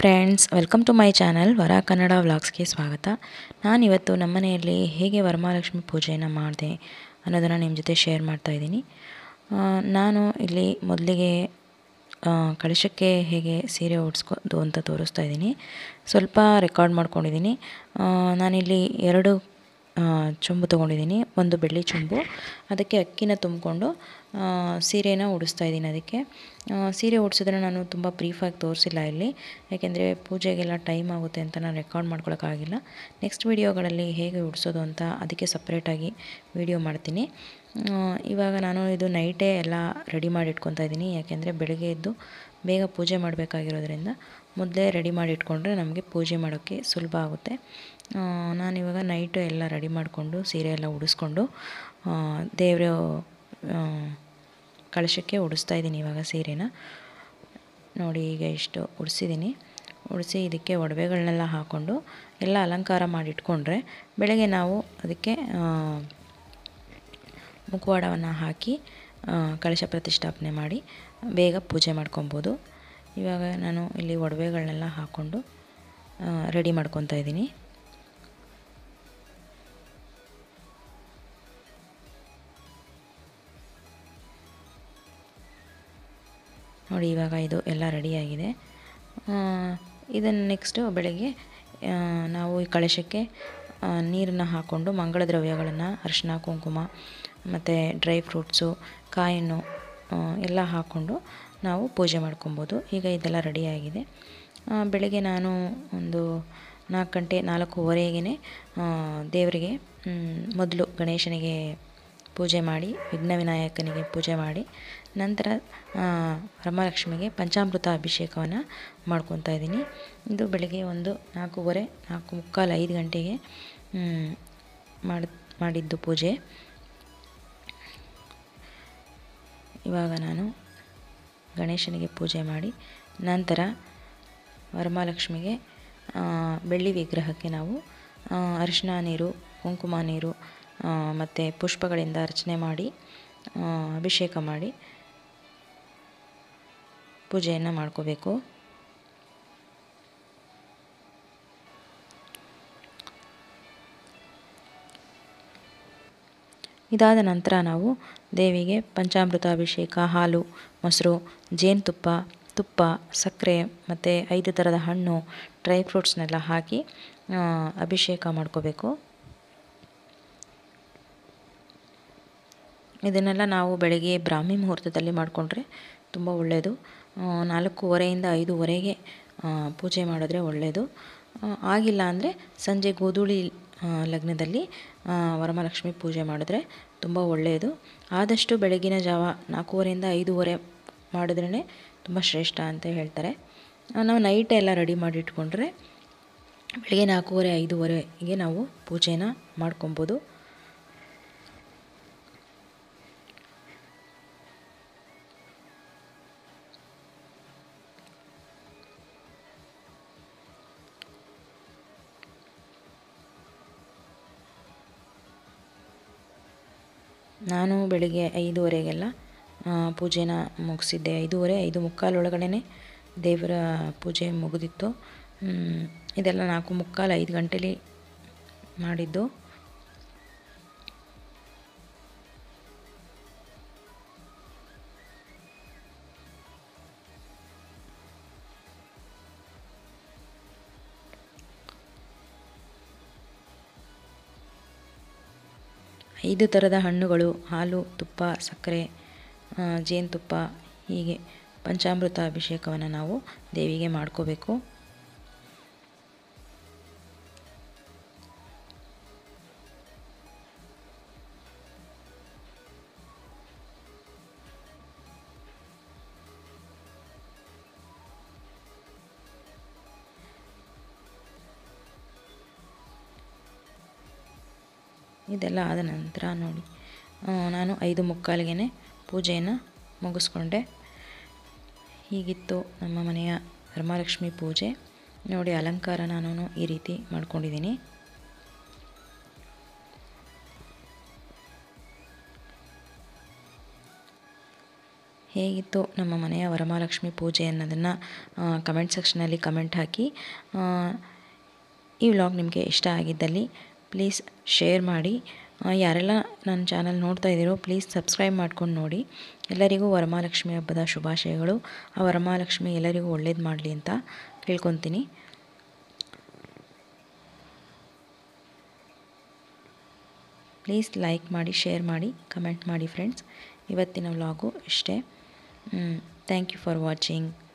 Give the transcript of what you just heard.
friends welcome to my channel ವರ ಕನ್ನಡ ವ್ಲಾಗ್ಸ್ಗೆ ಸ್ವಾಗತ ನಾನಿವತ್ತು ನಮ್ಮ ಮನೆಯಲ್ಲಿ ಹೇಗೆ ವರಮಹಾಲಕ್ಷ್ಮಿ ಪೂಜೆಯನ್ನು ಮಾಡಿದೆ ಅನ್ನೋದನ್ನು ನಿಮ್ಮ ಜೊತೆ ಶೇರ್ ಮಾಡ್ತಾ ಇದ್ದೀನಿ ಆ, ನಾನು ಇಲ್ಲಿ ಮೊದಲಿಗೆ ಆ, ಕಳಶಕ್ಕೆ ಹೇಗೆ ಸೀರೆ ಉಡ್ಸ್ಕೋದು ಅಂತ ತೋರಿಸ್ತಾ ಇದ್ದೀನಿ ಸ್ವಲ್ಪ ರೆಕಾರ್ಡ್ ಮಾಡ್ಕೊಂಡಿದ್ದೀನಿ ಆ, ನಾನಿಲ್ಲಿ ಎರಡು ಆ, ಚೊಂಬು ತೊಗೊಂಡಿದ್ದೀನಿ ಒಂದು ಬೆಳ್ಳಿ ಚೊಂಬು ಅದಕ್ಕೆ ಅಕ್ಕಿನ ತುಂಬಿಕೊಂಡು ಸೀರೆನ ಉಡಿಸ್ತಾ ಇದ್ದೀನಿ ಅದಕ್ಕೆ ಆ, ಸೀರೆ ಉಡ್ಸಿದ್ರೆ ನಾನು ತುಂಬ ಬ್ರೀಫಾಗಿ ತೋರಿಸಿಲ್ಲ ಇಲ್ಲಿ ಯಾಕೆಂದರೆ ಪೂಜೆಗೆಲ್ಲ ಟೈಮ್ ಆಗುತ್ತೆ ಅಂತ ನಾನು ರೆಕಾರ್ಡ್ ಮಾಡ್ಕೊಳಕ್ಕಾಗಿಲ್ಲ ನೆಕ್ಸ್ಟ್ ವೀಡಿಯೋಗಳಲ್ಲಿ ಹೇಗೆ ಉಡಿಸೋದು ಅಂತ ಅದಕ್ಕೆ ಸಪ್ರೇಟಾಗಿ ವೀಡಿಯೋ ಮಾಡ್ತೀನಿ ಆ, ಇವಾಗ ನಾನು ಇದು ನೈಟೇ ಎಲ್ಲ ರೆಡಿ ಮಾಡಿ ಇಟ್ಕೊತಾ ಇದ್ದೀನಿ ಯಾಕೆಂದರೆ ಬೆಳಗ್ಗೆ ಎದ್ದು ಬೇಗ ಪೂಜೆ ಮಾಡಬೇಕಾಗಿರೋದ್ರಿಂದ ಮೊದಲೇ ರೆಡಿ ಮಾಡಿ ಇಟ್ಕೊಂಡ್ರೆ ನಮಗೆ ಪೂಜೆ ಮಾಡೋಕ್ಕೆ ಸುಲಭ ಆಗುತ್ತೆ ಆ, ನಾನಿವಾಗ ನೈಟು ಎಲ್ಲ ರೆಡಿ ಮಾಡಿಕೊಂಡು ಸೀರೆ ಎಲ್ಲ ಉಡಿಸ್ಕೊಂಡು ದೇವರು ಕಳಶಕ್ಕೆ ಉಡಿಸ್ತಾ ಇದ್ದೀನಿ ಇವಾಗ ಸೀರೆನ ನೋಡಿ ಈಗ ಇಷ್ಟು ಉಡಿಸಿದ್ದೀನಿ ಉಡಿಸಿ ಇದಕ್ಕೆ ಒಡವೆಗಳನ್ನೆಲ್ಲ ಹಾಕ್ಕೊಂಡು ಎಲ್ಲ ಅಲಂಕಾರ ಮಾಡಿ ಇಟ್ಕೊಂಡ್ರೆ ಬೆಳಗ್ಗೆ ನಾವು ಅದಕ್ಕೆ ಆ, ಮುಖವಾಡವನ್ನು ಹಾಕಿ ಆ, ಕಳಶ ಪ್ರತಿಷ್ಠಾಪನೆ ಮಾಡಿ ಬೇಗ ಪೂಜೆ ಮಾಡ್ಕೊಬೋದು ಇವಾಗ ನಾನು ಇಲ್ಲಿ ಒಡವೆಗಳನ್ನೆಲ್ಲ ಹಾಕ್ಕೊಂಡು ರೆಡಿ ಮಾಡ್ಕೊತಾ ಇದ್ದೀನಿ ನೋಡಿ ಇವಾಗ ಇದು ಎಲ್ಲ ರೆಡಿಯಾಗಿದೆ ಇದನ್ನು ನೆಕ್ಸ್ಟು ಬೆಳಗ್ಗೆ ಆ, ನಾವು ಈ ಕಳಶಕ್ಕೆ ನೀರನ್ನು ಹಾಕ್ಕೊಂಡು ಮಂಗಳ ದ್ರವ್ಯಗಳನ್ನು ಅರಿಶಿನ ಕುಂಕುಮ ಮತ್ತು ಡ್ರೈ ಫ್ರೂಟ್ಸು ಕಾಯಿನ್ನು ಆ, ಎಲ್ಲ ಹಾಕ್ಕೊಂಡು ನಾವು ಪೂಜೆ ಮಾಡ್ಕೊಬೋದು ಈಗ ಇದೆಲ್ಲ ರೆಡಿಯಾಗಿದೆ ಆ, ಬೆಳಗ್ಗೆ ನಾನು ಒಂದು ನಾಲ್ಕು ಗಂಟೆ ನಾಲ್ಕೂವರೆಗೆ ದೇವರಿಗೆ ಮೊದಲು ಗಣೇಶನಿಗೆ ಪೂಜೆ ಮಾಡಿ ವಿಘ್ನ ವಿನಾಯಕನಿಗೆ ಪೂಜೆ ಮಾಡಿ ನಂತರ ಆ, ವರಮಹಾಲಕ್ಷ್ಮಿಗೆ ಪಂಚಾಮೃತ ಅಭಿಷೇಕವನ್ನು ಮಾಡ್ಕೊತಾ ಇದ್ದೀನಿ ಇದು ಬೆಳಗ್ಗೆ ಒಂದು ನಾಲ್ಕೂವರೆ ನಾಲ್ಕು ಮುಕ್ಕಾಲು ಐದು ಗಂಟೆಗೆ ಮ್, ಮಾಡಿ ಮಾಡಿದ್ದು ಪೂಜೆ ಇವಾಗ ನಾನು ಗಣೇಶನಿಗೆ ಪೂಜೆ ಮಾಡಿ ನಂತರ ವರಮಹಾಲಕ್ಷ್ಮಿಗೆ ಆ, ಬೆಳ್ಳಿ ವಿಗ್ರಹಕ್ಕೆ ನಾವು ಆ, ಅರಿಶಿನ ನೀರು ಕುಂಕುಮ ನೀರು ಮತ್ತು ಪುಷ್ಪಗಳಿಂದ ಅರ್ಚನೆ ಮಾಡಿ ಆ, ಅಭಿಷೇಕ ಮಾಡಿ ಪೂಜೆಯನ್ನು ಮಾಡ್ಕೋಬೇಕು ಇದಾದ ನಂತರ ನಾವು ದೇವಿಗೆ ಪಂಚಾಮೃತ ಅಭಿಷೇಕ ಹಾಲು ಮೊಸರು ಜೇನುತುಪ್ಪ ತುಪ್ಪ ಸಕ್ಕರೆ ಮತ್ತು ಐದು ಥರದ ಹಣ್ಣು ಡ್ರೈ ಫ್ರೂಟ್ಸ್ನೆಲ್ಲ ಹಾಕಿ ಆ, ಅಭಿಷೇಕ ಮಾಡ್ಕೋಬೇಕು ಇದನ್ನೆಲ್ಲ ನಾವು ಬೆಳಗ್ಗೆ ಬ್ರಾಹ್ಮಿ ಮುಹೂರ್ತದಲ್ಲಿ ಮಾಡಿಕೊಂಡ್ರೆ ತುಂಬ ಒಳ್ಳೆಯದು ಆ, ನಾಲ್ಕೂವರೆಯಿಂದ ಐದೂವರೆಗೆ ಆ, ಪೂಜೆ ಮಾಡಿದ್ರೆ ಒಳ್ಳೆಯದು ಆ, ಆಗಿಲ್ಲ ಅಂದರೆ ಸಂಜೆ ಗೋಧೂಳಿ ಆ, ಲಗ್ನದಲ್ಲಿ ಆ, ವರಮಹಾಲಕ್ಷ್ಮಿ ಪೂಜೆ ಮಾಡಿದ್ರೆ ತುಂಬ ಒಳ್ಳೆಯದು ಆದಷ್ಟು ಬೆಳಗಿನ ಜಾವ ನಾಲ್ಕೂವರೆಯಿಂದ ಐದೂವರೆ ಮಾಡಿದ್ರೇ ತುಂಬ ಶ್ರೇಷ್ಠ ಅಂತ ಹೇಳ್ತಾರೆ ಆ, ನಾವು ನೈಟ್ ಎಲ್ಲ ರೆಡಿ ಮಾಡಿ ಇಟ್ಕೊಂಡ್ರೆ ಬೆಳಗ್ಗೆ ನಾಲ್ಕೂವರೆ ಐದೂವರೆಗೆ ನಾವು ಪೂಜೆನ ಮಾಡ್ಕೊಬೋದು ನಾನು ಬೆಳಿಗ್ಗೆ ಐದೂವರೆಗೆಲ್ಲ ಆ, ಪೂಜೆನ ಮುಗಿಸಿದ್ದೆ ಐದೂವರೆ ಐದು ಮುಕ್ಕಾಲೊಳಗಡೆ ದೇವರ ಪೂಜೆ ಮುಗಿದಿತ್ತು ಮ್, ಇದೆಲ್ಲ ನಾಲ್ಕು ಮುಕ್ಕಾಲು ಐದು ಗಂಟೆಲಿ ಮಾಡಿದ್ದು ಐದು ಥರದ ಹಣ್ಣುಗಳು ಹಾಲು ತುಪ್ಪ ಸಕ್ಕರೆ ಆ, ಜೇನುತುಪ್ಪ ಹೀಗೆ ಪಂಚಾಮೃತ ಅಭಿಷೇಕವನ್ನು ನಾವು ದೇವಿಗೆ ಮಾಡ್ಕೋಬೇಕು ಇದೆಲ್ಲ ಆದ ನಂತರ ನೋಡಿ ಆ, ನಾನು ಐದು ಮುಕ್ಕಾಲಿಗೆ ಪೂಜೆಯನ್ನು ಮುಗಿಸ್ಕೊಂಡೆ ಹೀಗಿತ್ತು ನಮ್ಮ ಮನೆಯ ವರಮಹಾಲಕ್ಷ್ಮಿ ಪೂಜೆ ನೋಡಿ ಅಲಂಕಾರ ನಾನು ಈ ರೀತಿ ಮಾಡ್ಕೊಂಡಿದ್ದೀನಿ ಹೇಗಿತ್ತು ನಮ್ಮ ಮನೆಯ ವರಮಹಾಲಕ್ಷ್ಮಿ ಪೂಜೆ ಅನ್ನೋದನ್ನು ಕಮೆಂಟ್ ಸೆಕ್ಷನಲ್ಲಿ ಕಮೆಂಟ್ ಹಾಕಿ ಆ, ಈ ವ್ಲಾಗ್ ನಿಮಗೆ ಇಷ್ಟ ಆಗಿದ್ದಲ್ಲಿ ಪ್ಲೀಸ್ ಶೇರ್ ಮಾಡಿ ಆ, ಯಾರೆಲ್ಲ ನನ್ನ ಚಾನಲ್ ನೋಡ್ತಾ ಇದ್ದೀರೋ ಪ್ಲೀಸ್ ಸಬ್ಸ್ಕ್ರೈಬ್ ಮಾಡ್ಕೊಂಡು ನೋಡಿ ಎಲ್ಲರಿಗೂ ವರಮಹಾಲಕ್ಷ್ಮಿ ಹಬ್ಬದ ಶುಭಾಶಯಗಳು ಆ ವರಮಹಾಲಕ್ಷ್ಮಿ ಎಲ್ಲರಿಗೂ ಒಳ್ಳೇದು ಮಾಡಲಿ ಅಂತ ಕೇಳ್ಕೊತೀನಿ ಪ್ಲೀಸ್ ಲೈಕ್ ಮಾಡಿ ಶೇರ್ ಮಾಡಿ ಕಮೆಂಟ್ ಮಾಡಿ ಫ್ರೆಂಡ್ಸ್ ಇವತ್ತಿನ ವ್ಲಾಗು ಇಷ್ಟೇ ಥ್ಯಾಂಕ್ ಯು ಫಾರ್ ವಾಚಿಂಗ್